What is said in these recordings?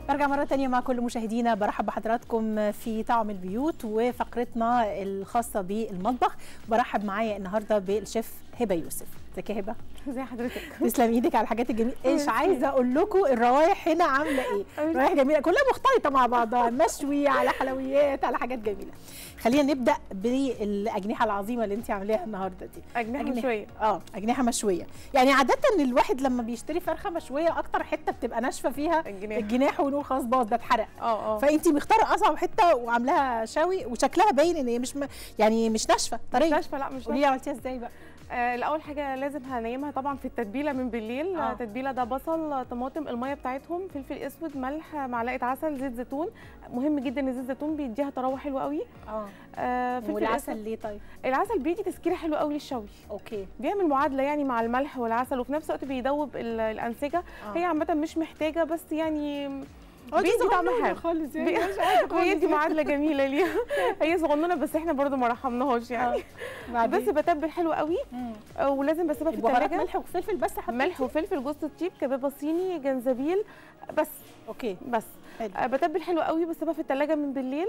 برجع مرة تانية مع كل مشاهدينا برحب بحضراتكم في طعم البيوت وفقرتنا الخاصة بالمطبخ برحب معايا النهاردة بالشيف هبة يوسف ازيك يا هبة ازي حضرتك تسلم ايدك على الحاجات الجميلة ايش عايزة اقول لكم الروايح هنا عاملة ايه روايح جميلة كلها مختلطة مع بعضها مشوي على حلويات على حاجات جميلة خلينا نبدا بالاجنحه العظيمه اللي انت عاملاها النهارده دي اجنحه مشويه اه اجنحه مشويه يعني عاده الواحد لما بيشتري فرخه مشويه اكتر حته بتبقى ناشفه فيها الجناح. الجناح ونقول خلاص باظ ده اتحرق اه اه فانت مختاره اصعب حته وعاملاها شوي وشكلها باين ان هي مش م... يعني مش ناشفه مش طريه ناشفه لا مش قولي ناشفه لي عملتيها ازاي بقى آه الاول حاجه لازم هنيمها طبعا في التتبيله من بالليل آه. آه. تتبيله ده بصل طماطم الميه بتاعتهم فلفل اسود ملح معلقه عسل زيت زيتون مهم جدا ان زيت زيتون بيديها طراوه حلوه قوي اه آه فلفل والعسل أسود. ليه طيب العسل بيدي تسكيره حلوه قوي للشوي اوكي بيعمل معادله يعني مع الملح والعسل وفي نفس الوقت بيدوب ال- الانسجه آه. هي عامه مش محتاجه بس يعني هو دي بيدي طعم صغنونة حلو خالص يعني بي- مش عارفة خالص هي دي يعني. معادله جميله ليها هي صغنونه بس احنا برضو ما رحمناهاش يعني آه. بعدين؟ بس بتبل حلو قوي مم. آه، ولازم بسيبها في البهارات الثلاجه ملح وفلفل بس حطيتي؟ ملح وفلفل جوز الطيب كبابه صيني جنزبيل بس اوكي بس حلو آه، بتبل حلو قوي بسيبها في الثلاجه من بالليل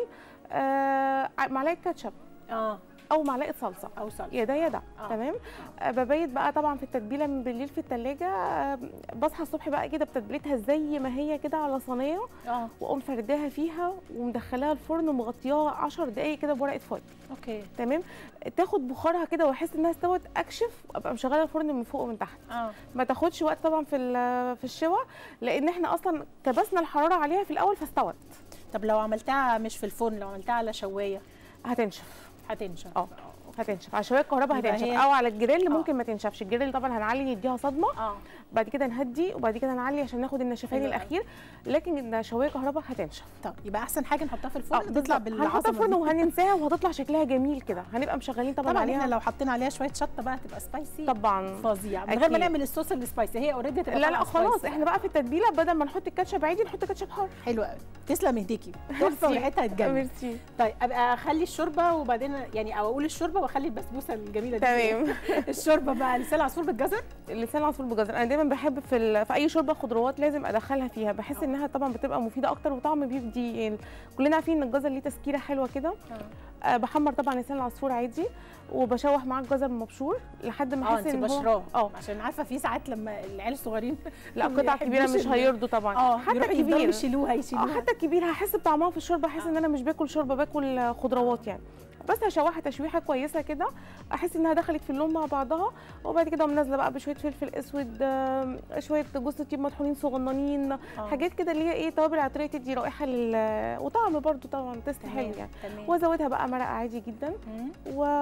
آه، معلقه كاتشب اه او معلقه صلصه او صلصه يا ده يا ده آه. تمام آه، ببيت بقى طبعا في التتبيله من بالليل في الثلاجه بصحى الصبح بقى كده بتتبيلتها زي ما هي كده على صينيه اه واقوم فرداها فيها ومدخلاها الفرن ومغطياها 10 دقائق كده بورقه فويل اوكي تمام تاخد بخارها كده واحس انها استوت اكشف ابقى مشغله الفرن من فوق ومن تحت اه ما تاخدش وقت طبعا في ال- في الشوا لان احنا اصلا كبسنا الحراره عليها في الاول فاستوت طب لو عملتها مش في الفرن لو عملتها على شوايه هتنشف هتنشف اه هتنشف على شوايه الكهرباء يبقى هتنشف هي- او على الجريل آه. ممكن ما تنشفش الجريل طبعا هنعلي نديها صدمه اه بعد كده نهدي وبعد كده نعلي عشان ناخد النشفان حلو أوي. الاخير لكن شوايه كهرباء هتنشف طب يبقى احسن حاجه نحطها في اه الفرن تطلع بالظبط. هنحطها بالعظمه في الفرن دي. وهننساها وهتطلع شكلها جميل كده هنبقى مشغلين طبعا, طبعا احنا عليها لو حطينا عليها شويه شطه بقى هتبقى سبايسي طبعا فظيع من غير ما أكيد. نعمل الصوص السبايسي هي اوريدي هتبقى لا طالعة لا خلاص سبايسي. احنا بقى في التتبيله بدل ما نحط الكاتشب عادي نحط كاتشب حار حلو قوي تسلم ايديكي تحفه ميرسي. وريحتها هتجنن ميرسي طيب ابقى اخلي الشوربه وبعدين يعني او اقول الشوربه واخلي البسبوسه الجميله دي تمام الشوربه بقى لسان عصفور بالجزر لسان العصفور بجزر انا دايما بحب في ال... في اي شوربه خضروات لازم ادخلها فيها بحس آه. انها طبعا بتبقى مفيده اكتر وطعم بيدي يعني كلنا عارفين ان الجزر ليه تسكيره حلوه كده أه بحمر طبعا لسان العصفور عادي وبشوح معاه الجزر مبشور لحد ما اه احس انت ان هو بشراه اه عشان عارفه في ساعات لما العيال الصغيرين لا ما قطع كبيره يحبوش مش ال- هيرضوا طبعا اه حتى يروحوا يفضلوا الكبير يشيلوها اه يشيلوها حتى الكبير هحس بطعمها في الشوربه احس ان انا مش باكل شوربه باكل خضروات يعني بس هشوحها تشويحه كويسه كده احس انها دخلت في اللون مع بعضها وبعد كده اقوم نازله بقى بشويه فلفل اسود آم، شويه جوز الطيب مطحونين صغننين آه. حاجات كده اللي هي ايه توابل عطريه تدي رائحه لل وطعم برضو طبعا تيست تمام، حلو يعني تمام وازودها بقى مرقه عادي جدا مم.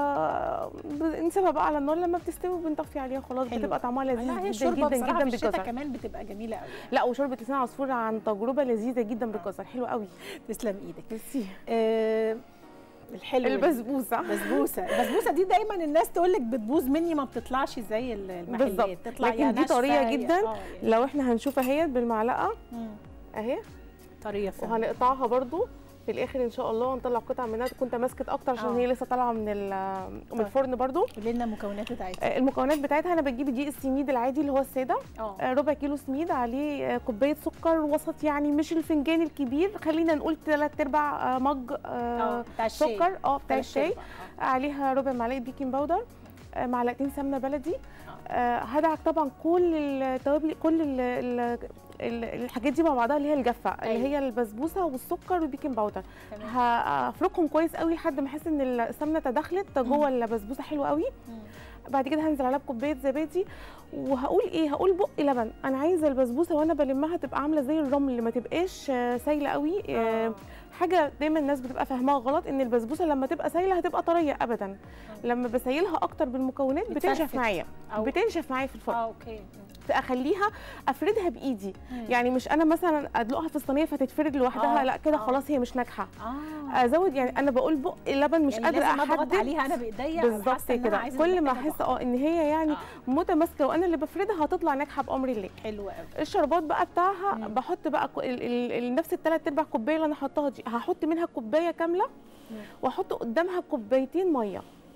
ونسيبها بقى على النار لما بتستوي بنطفي عليها خلاص حلو. بتبقى طعمها لا لذيذ هي جدا الشوربه جدا بصراحه جدا في الشتاء بالجزر كمان بتبقى جميله قوي يعني. لا وشوربه لسان عصفور عن تجربه لذيذه جدا بالجزر حلوه قوي تسلم ايدك ميرسي آه الحلو البسبوسه بسبوسه البسبوسه دي دايما الناس تقول لك بتبوظ مني ما بتطلعش زي ال- المحلات بالظبط. تطلع لكن يا دي ناشفة طرية يا- جداً. آه، يعني لو احنا هنشوف اهي بالمعلقه مم. اهي طريه فعلا وهنقطعها برضو في الاخر ان شاء الله ونطلع قطع منها تكون تماسكت اكتر عشان آه. هي لسه طالعه من ال- من طيب. الفرن برضو قولي لنا المكونات بتاعتها آه، المكونات بتاعتها انا بجيب دقيق السميد العادي اللي هو الساده اه آه، ربع كيلو سميد عليه آه، كوبايه سكر وسط يعني مش الفنجان الكبير خلينا نقول ثلاث ارباع آه، مج آه، اه بتاع الشاي سكر اه بتاع تلات الشاي أرباع. آه. عليها ربع معلقه بيكنج باودر آه، معلقتين سمنه بلدي آه، هدعك طبعا كل التوابل كل ال ال ال الحاجات دي مع بعضها اللي هي الجافه اللي أيوة. هي البسبوسه والسكر والبيكنج باودر تمام. هفركهم كويس قوي لحد ما احس ان السمنه تدخلت جوه البسبوسه حلوه قوي مم. بعد كده هنزل عليها بكوبايه زبادي وهقول ايه هقول بق لبن انا عايزه البسبوسه وانا بلمها تبقى عامله زي الرمل ما تبقاش آه، سايله قوي آه، آه. حاجه دايما الناس بتبقى فاهماها غلط ان البسبوسه لما تبقى سايله هتبقى طريه ابدا لما بسيلها اكتر بالمكونات بتنشف بتفرفت. معايا أو- بتنشف معايا في الفرن اه اوكي فاخليها افردها بايدي مم. يعني مش انا مثلا ادلقها في الصينيه فتتفرد لوحدها آه، لا كده آه. خلاص هي مش ناجحه اه ازود يعني انا بقول بق لبن مش يعني قادره لازم اضغط احدد عليها انا بايديا بالظبط وحاسة إن أنا كده عايزة كل ما محتاجة احس اه ان هي يعني آه. متماسكه وانا اللي بفردها هتطلع ناجحه بامر الله حلو قوي الشربات بقى بتاعها مم. بحط بقى كو- ال- ال- ال- نفس الثلاث ارباع كوبايه اللي انا حطاها دي هحط منها كوبايه كامله مم. واحط قدامها كوبايتين ميه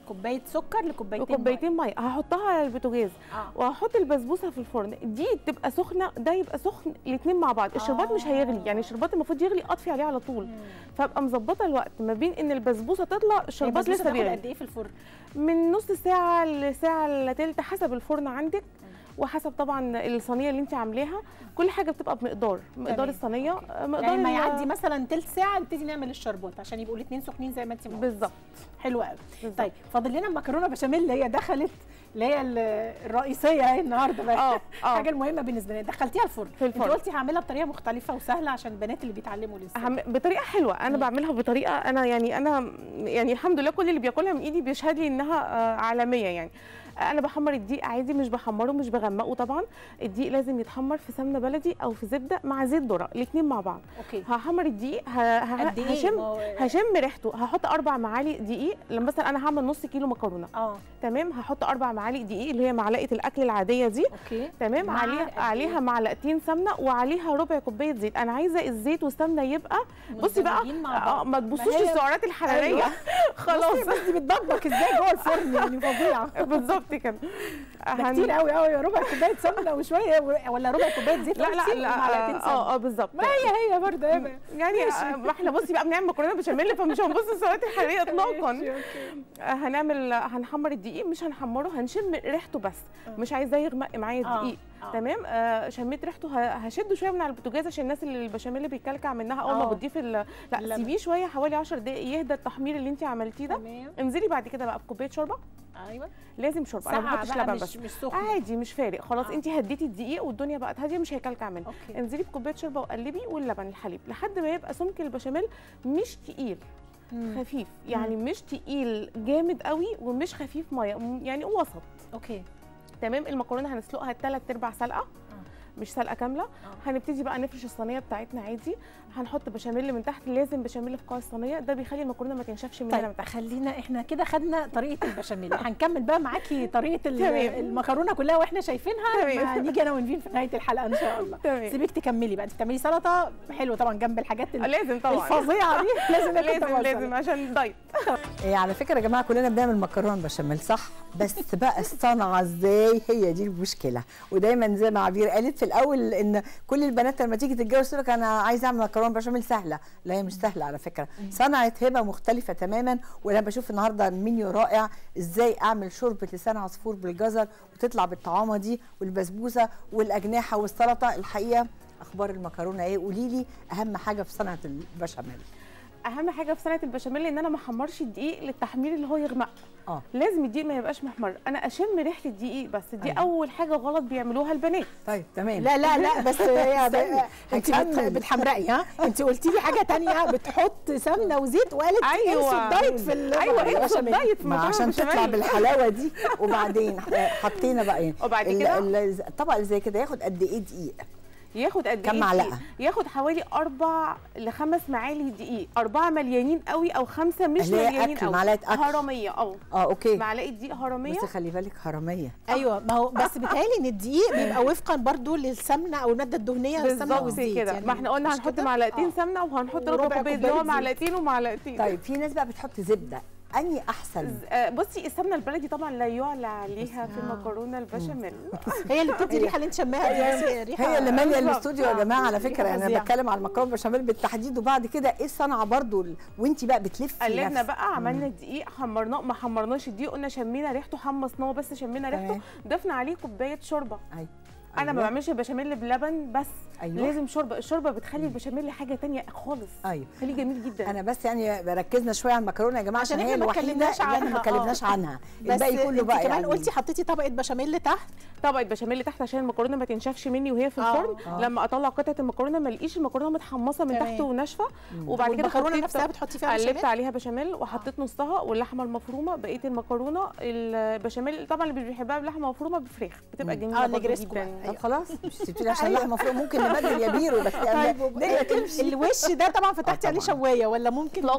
كوبايه سكر لكوبايتين مية. وكوبايتين ميه هحطها على البوتاجاز اه وهحط البسبوسه في الفرن دي تبقى سخنه ده يبقى سخن الاثنين مع بعض الشربات مش هيغلي يعني الشربات المفروض يغلي اطفي عليه على طول فابقى مظبطه الوقت ما بين ان البسبوسه تطلع الشربات لسه بيغلي بيغلي قد ايه في الفرن من نص ساعه لساعه الا تلت حسب الفرن عندك وحسب طبعا الصينيه اللي انت عاملاها كل حاجه بتبقى بمقدار مقدار تمام. الصينيه مقدار يعني ما ال- يعدي مثلا تلت ساعه نبتدي نعمل الشربات عشان يبقوا الاثنين سخنين زي ما انت ما قلتي. بالظبط حلو قوي بالظبط. طيب فاضل لنا المكرونه بشاميل اللي هي دخلت اللي هي ال- الرئيسيه اهي النهارده بقى اه اه الحاجه المهمه بالنسبه لي دخلتيها الفرن في انت الفرن. قلتي هعملها بطريقه مختلفه وسهله عشان البنات اللي بيتعلموا لسه أهم بطريقه حلوه انا مم. بعملها بطريقه انا يعني انا يعني الحمد لله كل اللي بياكلها من ايدي بيشهد لي انها آه، عالميه يعني انا بحمر الدقيق عادي مش بحمره مش بغمقه طبعا الدقيق لازم يتحمر في سمنه بلدي او في زبده مع زيت ذره الاثنين مع بعض اوكي هحمر الدقيق ه- ه- قد ايه هشم ما هو- هشم ريحته هحط اربع معالق دقيق لما مثلا انا هعمل نص كيلو مكرونه اه تمام هحط اربع معالق دقيق اللي هي معلقه الاكل العاديه دي اوكي تمام مع قد عليها إيه؟ عليها معلقتين سمنه وعليها ربع كوبايه زيت انا عايزه الزيت والسمنه يبقى بصي بقى مندمجين مع اه بعض. ما تبصوش هي- السعرات الحراريه أيوة. خلاص بصي بس دي بتطبق ازاي جوه الفرن يعني فظيعه بالظبط كده ده هن- كتير قوي قوي ربع كوبايه سمنه وشويه ولا ربع كوبايه زيت لا لا قلتي لا ومعلقتين اه سمنه اه بالظبط ما هي هي برضه هي بقى. يعني آه، ما احنا بصي بقى بنعمل مكرونه بشاميل فمش هنبص السعرات الحراريه اطلاقا ماشي، أوكي. آه، هنعمل هنحمر الدقيق مش هنحمره هنشم ريحته بس آه. مش عايزاه يغمق معايا آه، الدقيق آه. تمام آه شميت ريحته ه- هشده شويه من على البوتاجاز عشان الناس اللي البشاميل بيكلكع منها اول ما آه. بتضيف ال- لا اللبن. سيبيه شويه حوالي 10 دقائق يهدى التحمير اللي انت عملتيه ده تمام انزلي بعد كده بقى بكوبايه شوربه ايوه لازم شوربه انا ما ساقعه بحطش بقى لبن مش بس مش سخنه عادي مش فارق خلاص آه. انت هديتي الدقيق والدنيا بقت هاديه مش هيكلكع منها اوكي انزلي بكوبايه شوربه وقلبي واللبن الحليب لحد ما يبقى سمك البشاميل مش تقيل مم. خفيف يعني مش تقيل جامد قوي ومش خفيف ميه م- يعني وسط اوكي تمام المكرونه هنسلقها ثلاث ارباع سلقه مش سلقه كامله هنبتدي بقى نفرش الصينيه بتاعتنا عادي هنحط بشاميل من تحت لازم بشاميل في قاع الصينيه ده بيخلي المكرونه ما تنشفش مننا من طيب تحت خلينا احنا كده خدنا طريقه البشاميل هنكمل بقى معاكي طريقه ال- تمام. المكرونه كلها واحنا شايفينها تمام. ما نيجي انا ونفين في نهايه الحلقه ان شاء الله تمام. سيبك تكملي بقى انت بتعملي سلطه حلو طبعا جنب الحاجات آه، ال- لازم طبعا الفظيعه دي لازم ناكل لازم طبعاً لازم سلطة. عشان دايت إيه على فكره يا جماعه كلنا بنعمل مكرونه بشاميل صح بس بقى الصنعه ازاي هي دي المشكله ودايما زي ما عبير قالت في الاول ان كل البنات لما تيجي تتجوز تقول لك انا عايزه اعمل مكرونه بشاميل سهله لا هي مش سهله على فكره صنعه هبه مختلفه تماما وانا بشوف النهارده المنيو رائع ازاي اعمل شوربه لسان عصفور بالجزر وتطلع بالطعامه دي والبسبوسه والاجنحه والسلطه الحقيقه اخبار المكرونه ايه قولي لي اهم حاجه في صنعه البشاميل اهم حاجه في صنعه البشاميل ان انا ما احمرش الدقيق للتحمير اللي هو يغمق اه لازم الدقيق ما يبقاش محمر انا اشم ريحه الدقيق بس دي أيوة. اول حاجه غلط بيعملوها البنات طيب تمام لا لا لا بس هي استني. انت هكمل. بتحمرقي ها انت قلتي لي حاجه تانية بتحط سمنه وزيت وقالت أيوة. انسوا الدايت في ال- ايوه ايه البشاميل. دايت في ما مكرونة عشان تطلع بشاميل. بالحلاوه دي وبعدين حطينا بقى ايه وبعد ال- كده؟ ال- الطبق اللي زي كده ياخد قد ايه دقيق ياخد قد كم ايه معلقة؟ دقيق؟ ياخد حوالي اربع لخمس معالق دقيق اربعه مليانين قوي او خمسه مش اللي هي مليانين أكل، قوي معلقة أكل. هرميه اه اه اوكي معلقه دقيق هرميه بس خلي بالك حراميه ايوه ما هو بس بيتهيألي ان الدقيق بيبقى وفقا برضو للسمنه او الماده الدهنيه للسمنه بالظبط والزيت كده يعني ما احنا قلنا مش هنحط كده؟ معلقتين آه. سمنه وهنحط وربع ربع كوبايه اللي هو كوباية زيت. معلقتين ومعلقتين طيب في ناس بقى بتحط زبده اني احسن آه، بصي السمنه البلدي طبعا لا يعلى عليها في آه. المكرونه البشاميل هي اللي بتدي الريحه اللي انت شماها دي ريحه هي اللي ماليه بالظبط. الاستوديو يا جماعه على فكره ريحة انا فظيعة. بتكلم على المكرونه بشاميل بالتحديد وبعد كده ايه الصنعه برضو ال- وانت بقى بتلفي قلبنا نفسك. بقى عملنا الدقيق حمرناه ما حمرناش الدقيق قلنا شمينا ريحته حمصناه بس شمينا ريحته تمام. ضفنا عليه كوبايه شوربه أيوة. انا ما أيوة. بعملش البشاميل بلبن بس ايوه لازم شوربه الشوربه بتخلي البشاميل حاجه تانية خالص ايوه خليه جميل جدا انا بس يعني ركزنا شويه على المكرونه يا جماعه عشان عشان هي إحنا ما الوحيده اتكلمناش اللي احنا عنها، ما آه. اتكلمناش عنها بس الباقي كله انت بقى كمان يعني قلتي حطيتي طبقه بشاميل تحت طبقه بشاميل تحت عشان المكرونه ما تنشفش مني وهي في آه. الفرن آه. لما اطلع قطعه المكرونه ما الاقيش المكرونه متحمصه من تمام. تحت وناشفه وبعد كده والمكرونه حطيت نفسها بتحطي فيها قلبت بشاميل عليها بشاميل وحطيت نصها واللحمه المفرومه بقيه المكرونه البشاميل طبعا اللي مش بيحبها بلحمه مفرومه بفراخ بتبقى مم. جميله اه برضه نجرسكو جدا بقى. طب خلاص مش تبتدي عشان اللحمه مفرومه ممكن نبدل يا بيرو بس طيب يعني وب- الدنيا تمشي الوش ده طبعا فتحتي آه عليه طبعاً. شوايه ولا ممكن اطلاقا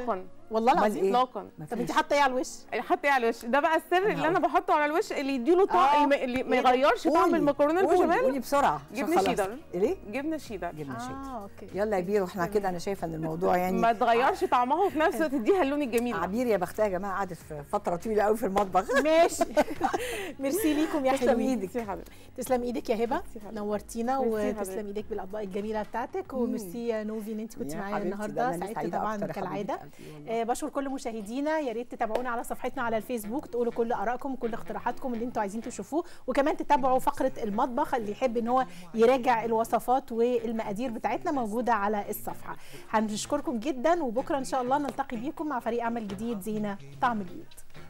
والله أمال العظيم إيه؟ اطلاقا ما طب انت فيش. حاطه ايه على الوش حطي على الوش ده بقى السر اللي انا هقول. بحطه على الوش اللي يديله آه. طعم اللي ما إيه ده؟ يغيرش طعم قولي، المكرونه قولي، البشاميل قولي بسرعه عشان جبنة خلاص. شيدر. ليه؟ جبنه شيدر جبنه شيدر اه اوكي يلا يا بير واحنا كده انا شايفه ان الموضوع يعني ما تغيرش طعمها وفي نفس الوقت تديها اللون الجميل ده. عبير يا بختها يا جماعه قعدت في فتره طويله قوي في المطبخ ماشي ميرسي ليكم يا تسلم حلوين ايدك ميرسي يا حبيبتي تسلم ايدك يا هبه ميرسي حبيبتي. نورتينا ميرسي يا وتسلم حبيبتي. ايدك بالاطباق الجميله بتاعتك وميرسي يا نوفي ان انت كنت يا معايا حبيبتي، ده النهارده أنا اللي سعدت سعيدة طبعا أكتر يا حبيبة كالعاده قلبي والله. آه بشكر كل مشاهدينا يا ريت تتابعونا على صفحتنا على الفيسبوك تقولوا كل ارائكم وكل اقتراحاتكم اللي انتوا عايزين تشوفوه وكمان تتابعوا فقره المطبخ اللي يحب ان هو يراجع الوصفات والمقادير بتاعتنا موجوده على الصفحه هنشكركم جدا وبكره ان شاء الله نلتقي بيكم مع فريق عمل جديد زينه طعم البيوت